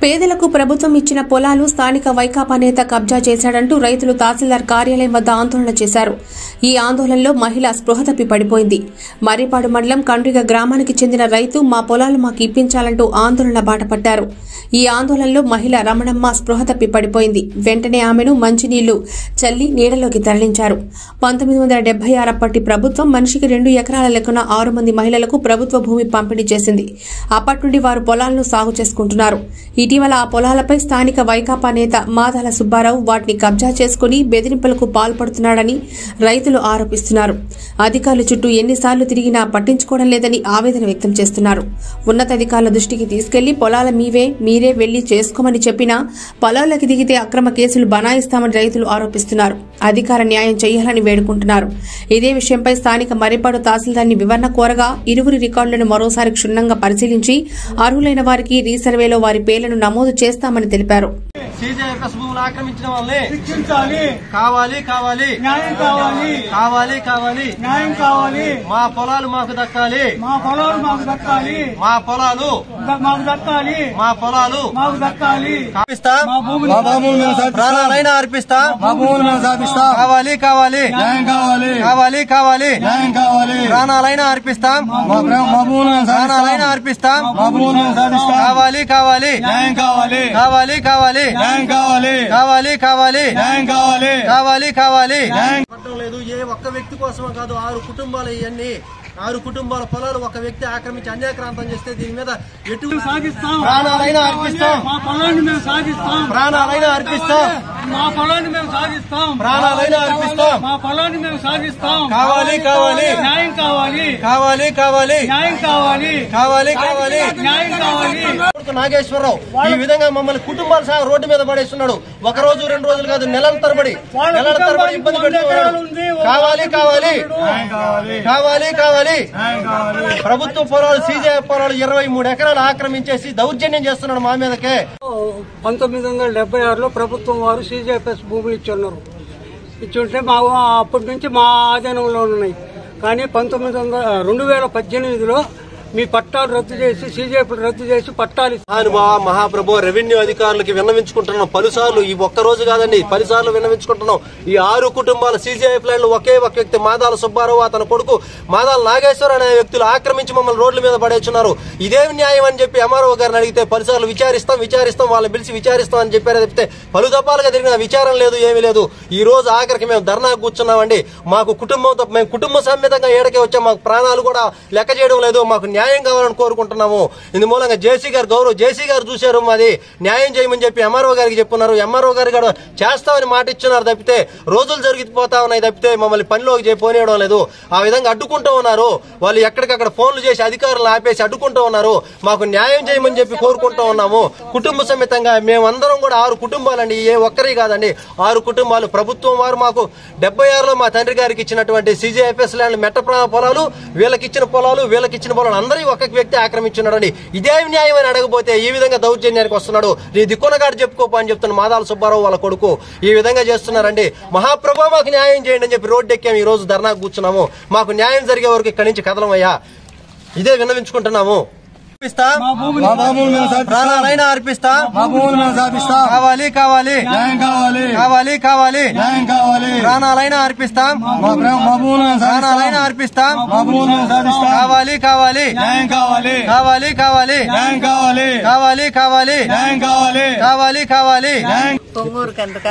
పేదలకు ప్రభుత్వం ఇచ్చిన పొలాలు స్థానిక వైకాపా నేత కబ్జా చేశాడంటూ రైతులు తహసీల్దార్ కార్యాలయం వద్ద ఆందోళన చేశారు ఈ ఆందోళనలో మహిళ స్పృహ తప్పి పడిపోయింది మర్రిపాడు మండలం కండ్రిగ గ్రామానికి చెందిన రైతు మా పొలాలు మాకు ఇప్పించాలంటూ ఆందోళన బాటపట్టారు ఈ ఆందోళనలో మహిళ రమణమ్మ స్పృహ తప్పి పడిపోయింది వెంటనే ఆమెను మంచినీళ్లు చల్లి నీడలోకి తరలించారు పంతొమ్మిది వందల డెబ్బై ఆరప్పటి ప్రభుత్వం మనిషికి రెండు ఎకరాల లెక్కన ఆరు మంది మహిళలకు ప్రభుత్వ భూమి పంపిణీ చేసింది అప్పటి నుండి వారు పొలాలను సాగు చేసుకుంటున్నారు ఇటీవల ఆ పొలాలపై స్థానిక వైకాపా నేత మాదాల సుబ్బారావు వాటిని కబ్జా చేసుకుని బెదిరింపులకు పాల్పడుతున్నాడని రైతులు ఆరోపిస్తున్నారు అధికారుల చుట్టూ ఎన్నిసార్లు తిరిగినా పట్టించుకోవడం లేదని ఆవేదన వ్యక్తం చేస్తున్నారు ఉన్నతాధికారుల దృష్టికి తీసుకెళ్లి పొలాల మీవే మీరే వెళ్లి చేసుకోమని చెప్పినా పొలాల్లోకి దిగితే అక్రమ కేసులు బనాయిస్తామని రైతులు ఆరోపిస్తున్నారు అధికార న్యాయం చేయాలని వేడుకుంటున్నారు ఇదే విషయంపై స్థానిక మర్రిపాడు తహసీల్దార్ని వివరణ కోరగా ఇరువురి రికార్డులను మరోసారి క్షుణ్ణంగా పరిశీలించి అర్హులైన వారికి రీసర్వేలో వారి పేర్లను నమోదు చేస్తామని తెలిపారు సీజేఎఫ్ఎస్ భూములు ఆక్రమించిన వాళ్ళని శిక్షించాలి కావాలి కావాలి న్యాయం కావాలి కావాలి కావాలి న్యాయం కావాలి మా పొలాలు మాకు దక్కాలి మా పొలాలు మాకు దక్కాలి మా పొలాలు ద- మాకు దక్కాలి మా పొలాలు మాకు దక్కాలి కాపిస్తా మా భూమిని మా భూములు మేము సాధిస్తాం ప్రాణాలైనా అర్పిస్తా మా భూములు మేము సాధిస్తాం కావాలి కావాలి న్యాయం కావాలి కావాలి కావాలి న్యాయం కావాలి ప్రాణాలైనా అర్పిస్తాం మా ప్రేమ మా భూములు మేము ప్రాణాలైనా సాధిస్తాం అర్పిస్తాం మా భూములు మేము సాధిస్తాం కావాలి కావాలి న్యాయం కావాలి కావాలి కావాలి న్యాయం కావాలి కావాలి కావాలి న్యాయం కావాలి కావాలి కావాలి న్యాయం పట్టడం లేదు ఏ ఒక్క వ్యక్తి కోసమే కాదు ఆరు కుటుంబాలు ఇవన్నీ ఆరు కుటుంబాల పొలాలు ఒక వ్యక్తి ఆక్రమించి అన్యాక్రాంతం చేస్తే దీని మీద ఎటు సాగిస్తాం ప్రాణాలైనా అర్పిస్తాం మా పొలాన్ని మేము సాగిస్తాం ప్రాణాలైనా అర్పిస్తాం మా పొలాన్ని మేము సాగిస్తాం ప్రాణాలైనా అర్పిస్తాం మా పొలాన్ని మేము సాగిస్తాం కావాలి కావాలి న్యాయం కావాలి కావాలి కావాలి న్యాయం కావాలి కావాలి కావాలి న్యాయం కావాలి కొడుకు నాగేశ్వరరావు ఈ విధంగా మమ్మల్ని కుటుంబాల సహా రోడ్డు మీద పడేస్తున్నాడు ఒక రోజు రెండు రోజులు కాదు నెలల తరబడి వాళ్ళ నెలల తరబడి ఇబ్బంది కుటుంబానికి పెడుతున్నాడు వంద ఎకరాలు ఉంది, కావాలి కావాలి న్యాయం కావాలి కావాలి కావాలి న్యాయం కావాలి ప్రభుత్వ పొలాలు సీజే పొలాలు ఇరవై మూడు ఎకరాలు ఆక్రమించేసి దౌర్జన్యం చేస్తున్నాడు మా మీదకే పంతొమ్మిది వందల డెబ్బై ఆరులో ప్రభుత్వం వారు సీజేఎఫ్ఎస్ భూములు ఇచ్చున్నారు ఇచ్చుంటే మా అప్పటి నుంచి మా ఆధీనంలో ఉన్నాయి కానీ పంతొమ్మిది వందల రెండు వేల పద్దెనిమిదిలో మీ పట్టాలు రద్దు చేసి సీజేఎఫ్ రద్దు చేసి పట్టాలు ఇచ్చారు. మహానుభావ మహాప్రభు రెవెన్యూ అధికారులకి విన్నవించుకుంటున్నాం పలుసార్లు ఈ ఒక్క రోజు కాదండి పలుసార్లు విన్నవించుకుంటున్నాం ఈ ఆరు కుటుంబాల సీజీఐఎఫ్ ల్యాండ్ ఒకే ఒక వ్యక్తి మాదాల సుబ్బారావు అతని కొడుకు మాదాల నాగేశ్వర అనే వ్యక్తులు ఆక్రమించి మమ్మల్ని రోడ్ల మీద పడేస్తున్నారు ఇదేం న్యాయం అని చెప్పి ఎంఆర్ఓ గారిని అడిగితే పలుసార్లు విచారిస్తాం విచారిస్తాం వాళ్ళని పిలిచి విచారిస్తాం అని చెప్పారు తప్పితే పలు దఫాలుగా తిరిగిన విచారం లేదు ఏమీ లేదు ఈ రోజు ఆఖరికి మేము ధర్నా కూర్చున్నామండి మాకు కుటుంబంతో మేము కుటుంబ సమేతంగా ఏడకే వచ్చాం మాకు ప్రాణాలు కూడా లెక్క చేయడం లేదు మాకు న్యాయం కావాలని కోరుకుంటున్నాము ఇందు మూలంగా జేసీ గారు గౌరవ్ జేసీ గారు చూశారు మాది న్యాయం చేయమని చెప్పి ఎంఆర్ఓ గారికి చెప్పున్నారు ఎంఆర్ఓ గారు కూడా చేస్తామని మాట ఇచ్చున్నారు తప్పితే రోజులు జరిగిపోతా ఉన్నాయి తప్పితే మమ్మల్ని పనిలోకి చేయి పోనీయడం లేదు ఆ విధంగా అడ్డుకుంటూ ఉన్నారు వాళ్ళు ఎక్కడికక్కడ ఫోన్లు చేసి అధికారులను ఆపేసి అడ్డుకుంటూ ఉన్నారు మాకు న్యాయం చేయమని చెప్పి కోరుకుంటూ ఉన్నాము కుటుంబ సమేతంగా మేమందరం కూడా ఆరు కుటుంబాలండి ఏ ఒక్కరి కాదండి ఆరు కుటుంబాలు ప్రభుత్వం వారు మాకు డెబ్బై ఆరులో మా తండ్రి గారికి ఇచ్చినటువంటి సిజిఎఫ్ఎస్ ల్యాండ్ మెట్ట ప్రా- పొలాలు వీళ్ళకి ఇచ్చిన పొలాలు వీళ్ళకి ఇచ్చిన పొలాలు అందరూ ఒక్కొక్క వ్యక్తి ఆక్రమించున్నాడండి ఇదే న్యాయం అని అడగపోతే ఈ విధంగా దౌర్జన్యానికి వస్తున్నాడు నీ దిక్కునగాడు చెప్పుకోపో అని చెప్తున్న మాదాల సుబ్బారావు వాళ్ళ కొడుకు ఈ విధంగా చేస్తున్నారండి మహాప్రభు మాకు న్యాయం చేయండి అని చెప్పి రోడ్డు ఎక్కాము ఈ రోజు ధర్నా కూర్చున్నాము మాకు న్యాయం జరిగే వరకు ఇక్కడి నుంచి కదలమయ్యా ఇదే విన్నవించుకుంటున్నాము అర్పిస్తా మా భూములు మేము సాధిస్తాం ప్రాణాలైనా అర్పిస్తా మా భూములు మేము సాధిస్తాం కావాలి కావాలి న్యాయం కావాలి కావాలి కావాలి న్యాయం కావాలి ప్రాణాలైనా అర్పిస్తాం మా ప్రేమ మా భూములు మేము ప్రాణాలైనా సాధిస్తాం అర్పిస్తాం మా భూములు మేము సాధిస్తాం కావాలి కావాలి న్యాయం కావాలి కావాలి కావాలి న్యాయం కావాలి కావాలి కావాలి న్యాయం కావాలి కావాలి కావాలి న్యాయం పొంగూరు కందక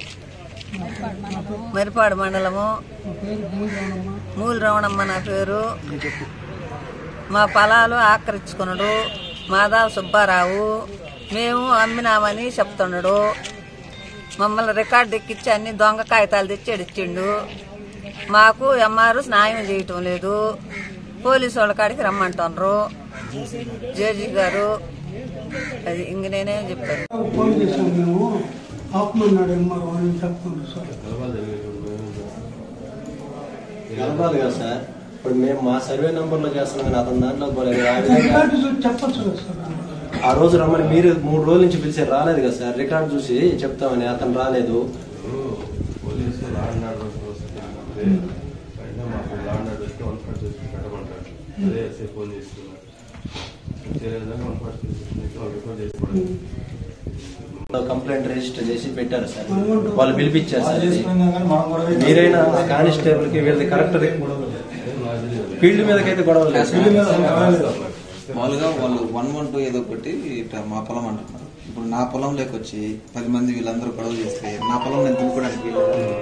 మరిపాడు మండలము మూల రమణమ్మ నా పేరు మా పొలాలు ఆక్రమించుకున్నాడు మాధవ్ సుబ్బారావు మేము అమ్మినామని చెప్తున్నాడు మమ్మల్ని రికార్డు ఎక్కించి అన్ని దొంగ కాగితాలు తెచ్చి ఇచ్చిండు మాకు ఎంఆర్ న్యాయం చేయటం లేదు పోలీసు వాళ్ళ కాడికి రమ్మంటున్నారు జేజీ గారు అది ఇంక నేనేం చెప్పాను ఫోన్ చేశాం మేము ఆపమన్నాడు ఎంఆర్ అని చెప్తున్నాడు సార్ కలపాలి కదా సార్ ఇప్పుడు మేము మా సర్వే నంబర్ లో చేస్తున్నాం కానీ అతని దాంట్లో పోలేదు ఆ విధంగా రికార్డు చూసి చెప్పచ్చు కదా సార్ ఆ రోజు రమ్మని మీరు మూడు రోజుల నుంచి పిలిచారు రాలేదు కదా సార్ రికార్డ్ చూసి చెప్తామని అతను రాలేదు పోలీసు లా అండ్ ఆర్డర్ వస్తే అయినా మాకు లా అండ్ ఆర్డర్ వస్తే వన్ ఫార్టీ చేసి పెట్టమంటారు అదే ఎస్ఐ ఫోన్ చేస్తున్నారు చేరే విధంగా వన్ ఫార్టీ చేసి వాళ్ళు రికార్డ్ చేసుకోవడం కంప్లైంట్ రిజిస్టర్ చేసి పెట్టారు సార్ వాళ్ళు పిలిపించారు సార్ ఇది. మీరైనా ఆ కానిస్టేబుల్ కి వీళ్ళది కరెక్టర్ ఫీల్డ్ మీదకైతే గొడవ లేదు సార్. మామూలుగా వాళ్ళు వన్ వన్ టూ ఏదో ఒకటి ఇట్లా మా పొలం అంటున్నారు ఇప్పుడు నా పొలం వచ్చి పది మంది వీళ్ళందరూ గొడవ చేస్తే నా పొలం నేను దున్నుకోవడానికి వీలు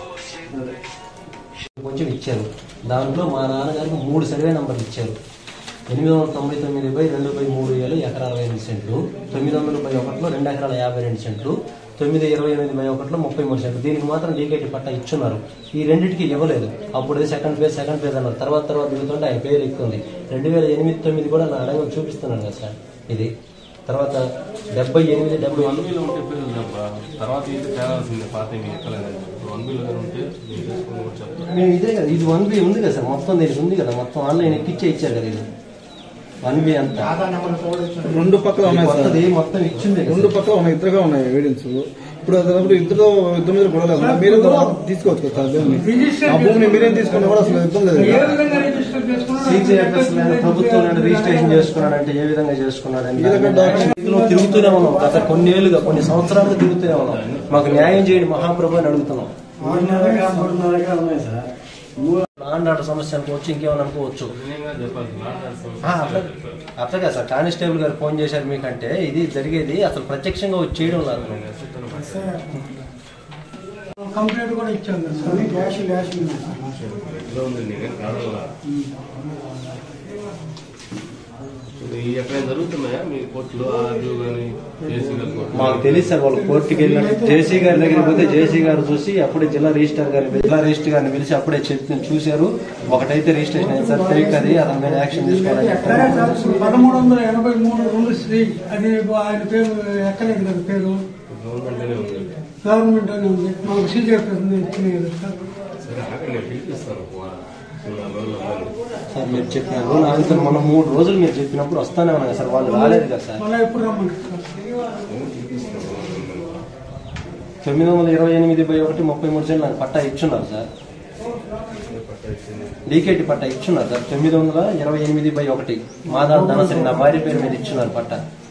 కొంచెం ఇచ్చారు దాంట్లో మా నాన్నగారికి మూడు సర్వే నంబర్లు ఇచ్చారు ఎనిమిది వందల తొంభై తొమ్మిది బై రెండు బై మూడు వేలు ఎకరా అరవై ఎనిమిది సెంట్లు తొమ్మిది వందల బై ఒకటిలో రెండు ఎకరాల యాభై రెండు సెంట్లు తొమ్మిది ఇరవై ఎనిమిది బై ఒకటిలో ముప్పై మూడు సెంట్లు దీనికి మాత్రం డీకేటీ పట్టా ఇచ్చున్నారు ఈ రెండింటికి ఇవ్వలేదు అప్పుడు సెకండ్ పేజ్ సెకండ్ పేజ్ అన్నారు తర్వాత తర్వాత దిగుతుంటే ఆయన పేరు ఎక్కుంది రెండు వేల ఎనిమిది తొమ్మిది కూడా నా అడగ చూపిస్తున్నాను కదా సార్ ఇది తర్వాత డెబ్బై ఎనిమిది డెబ్బై వన్ బిల్ ఉంటే పేరు ఉందబ్బా. తర్వాత ఇది తేలాల్సిందే పాత ఏమి ఎక్కలేదు వన్ బిల్ కానీ ఉంటే మీరు చేసుకుని కూడా చెప్తారు మేము ఇదే కదా ఇది వన్ బి ఉంది కదా సార్ మొత్తం దీనికి ఉంది కదా మొత్తం ఆన్లైన్ ఎక్కిచ్చే ఇచ్చారు కదా ఇది వన్ బి అంతా రెండు పక్కల ఉన్నాయి సార్ కొత్తది మొత్తం ఇచ్చింది కదా రెండు పక్కల ఉన్నాయి ఇద్దరుగా ఉన్నాయి ఎవిడెన్స్ ఇప్పుడు అసలు ఇద్దరు ఇద్దరు మీద గొడవ లేకుండా మీరు తీసుకోవచ్చు కదా సార్ భూమిని ఆ భూమిని మీరేం తీసుకున్నా కూడా అసలు ఇబ్బంది లేదు ఏ కదా. విధంగా రిజిస్టర్ చేసుకున్నారో సిజిఎఫ్ఎస్ ప్రభుత్వం నుండి రిజిస్ట్రేషన్ చేసుకున్నాడంటే ఏ విధంగా చేసుకున్నాడంటే ఈ రకం డాక్యుమెంట్ ఇందులో తిరుగుతూనే ఉన్నాం గత కొన్ని ఏళ్ళుగా కొన్ని సంవత్సరాలుగా తిరుగుతూనే ఉన్నాం మాకు న్యాయం చేయండి మహాప్రభు అని అడుగుతున్నాం లాండ్ ఆర్డర్ సమస్య అనుకోవచ్చు ఇంకేమైనా అనుకోవచ్చు నిజంగా చెప్పాల్సి లాండ్ ఆర్డర్ ఆ, అట్లా అట్లా కదా సార్ కానిస్టేబుల్ గారు ఫోన్ చేశారు మీకంటే ఇది జరిగేది అసలు ప్రత్యక్షంగా వచ్చి చేయడం లేదు కంప్లైంట్ కూడా ఇచ్చాను కదా సార్ క్యాష్ క్యాష్ ఇలా ఉంది నేను కాదల్లా ఇప్పుడు ఈ ఎక్కడైనా జరుగుతున్నాయా మీ కోర్టులో ఆర్డీ కానీ జేసీ గారి కోర్టులో? మాకు తెలియదు సార్ వాళ్ళు కోర్టుకి వెళ్ళినట్టు జేసీ గారి దగ్గరికి పోతే జేసీ గారు చూసి అప్పుడే జిల్లా రిజిస్టర్ గారిని జిల్లా రిజిస్టర్ గారిని పిలిచి అప్పుడే చెప్పి చూశారు ఒకటైతే రిజిస్ట్రేషన్ అయింది సార్ ఫేక్ అది అతని మీద యాక్షన్ తీసుకోవాలని సరే చెప్పారు సార్ పదమూడు వందల ఎనభై మూడు రెండు శ్రీ అది ఆయన పేరు ఎక్కలేదు కదా పేరు గవర్నమెంట్లోనే ఉంది గవర్నమెంట్ అని ఉంది మాకు సీజీఎఫ్ ఇచ్చినాయి కదా సార్ సరే ఆగండి నేను పిలిపిస్తాను వా- నాలుగు రోజులు ఉండండి. సార్ మీరు చెప్పినారు నాకు మొన్న మూడు రోజులు మీరు చెప్పినప్పుడు వస్తానే ఉన్నాయి సార్ వాళ్ళు రాలేదు కదా సార్ మళ్ళీ ఎప్పుడు రమ్మంటారు సార్ తొమ్మిది వందల ఇరవై ఎనిమిది బై ఒకటి ముప్పై మూడు సెంట్లు నాకు పట్టా ఇచ్చున్నారు సార్ డీకేటీ పట్టా ఇచ్చున్నారు సార్ తొమ్మిది వందల ఇరవై ఎనిమిది బై ఒకటి మాధవ్ ధనశ్రీ నా భార్య పేరు మీద ఇచ్చున్నారు పట్టా